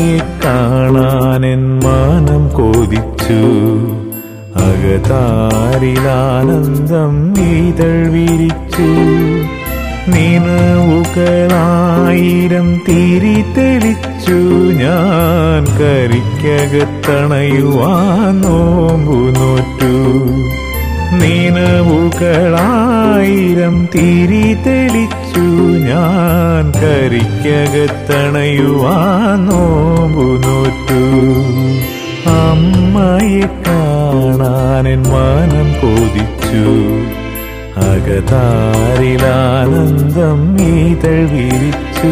അമ്മയെ കാണാനെൻ മാനം കൊതിച്ചു അകതാരിലാനന്ദം ഈതൾ വിരിച്ചു നിലവുകളായിരം തിരി തെളിച്ചു ഞാൻ കരിക്കകത്തണയുവാൻ നോമ്പു നോറ്റു നിലവുകളായിരം തിരി തെളിച്ചു ഞാൻ കരിക്കകത്തണയുവാൻ നോമ്പു നോറ്റു അമ്മയെ കാണാനെൻ മാനം കൊതിച്ചു അകതാരിലാനന്ദം ഈതൾ വിരിച്ചു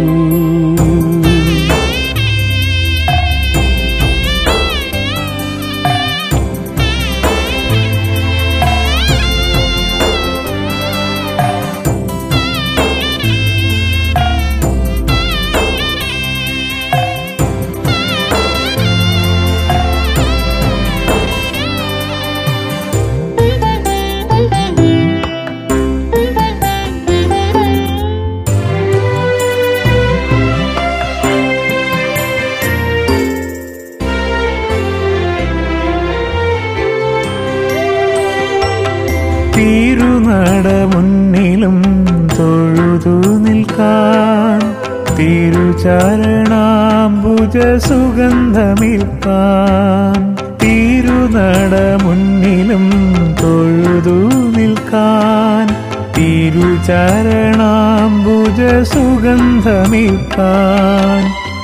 തിരുനട മുന്നിലും തൊഴുതു നിൽക്കാൻ തിരുചരണാംബുജ സുഗന്ധമിൽക്കാൻ തിരുനട മുന്നിലും തൊഴുതു നിൽക്കാൻ തിരുചരണാംബുജ സുഗന്ധമിൽക്കാൻ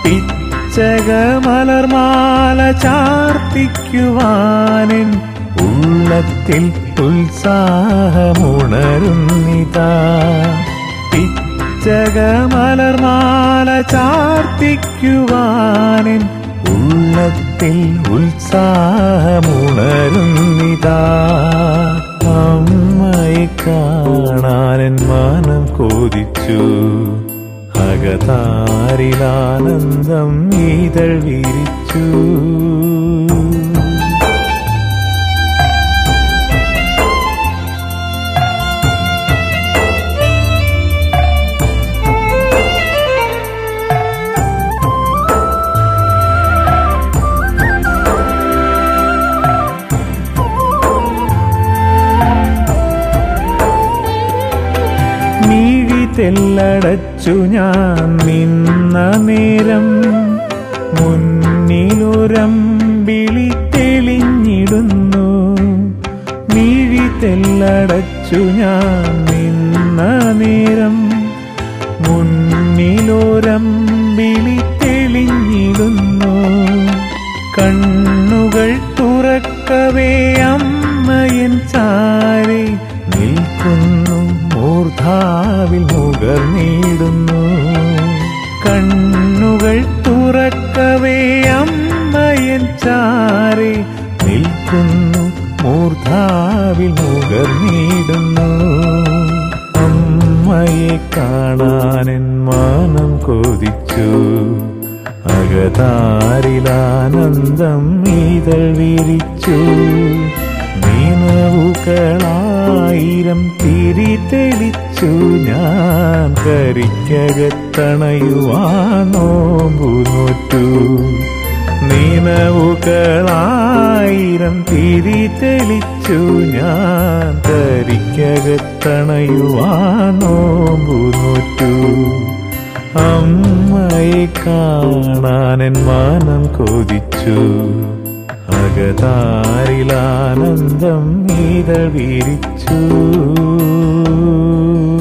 പിച്ചകമലർമാല ചാർത്തിക്കുവാനിൻ ഉള്ളത്തിൽ ഉത്സാഹമുണരുന്നിതാ പിച്ചകമലർമാല ചാർത്തിക്കുവാനിൻ ഉള്ളത്തിൽ ഉത്സാഹമുണരുന്നിതാ അമ്മയെ കാണാനൻ മാനം കൊതിച്ചു അകതാരിലാനന്ദം ഈതൾ വിരിച്ചു മിഴി തെല്ലടച്ചു ഞാൻ നിന്ന നേരം മുന്നിലൊരമ്പിളി തെളിഞ്ഞിടുന്നു മിഴി തെല്ലടച്ചു ഞാൻ നിന്ന നേരം മുന്നിലൊരമ്പിളി തെളിഞ്ഞിടുന്നു കണ്ണുകൾ തുറക്കവേ അമ്മയൻ ചാരെ നിൽക്കുന്നു മൂർധാവിൽ മുകർന്നിടുന്നു കണ്ണുകൾ തുറക്കവേ അമ്മയൻ ചാരെ നിൽക്കുന്നു മൂർധാവിൽ മുകർന്നിടുന്നു അമ്മയെ കാണാനെൻ മാനം കൊതിച്ചു അകതാരിലാനന്ദം ഈതൾ വിരിച്ചു നീനവുകളായിരം തിരി തെളിച്ചു ഞാൻ കരിക്കകത്തണയുവാൻ നോമ്പു നോറ്റു നീനവുകളായിരം തിരി തെളിച്ചു ഞാൻ കരിക്കകത്തണയുവാൻ നോമ്പു നോറ്റു അമ്മയെ കാണാനൻ മാനം കൊതിച്ചു അകതാരിലാനന്ദം ഈതൾ വിരിച്ചു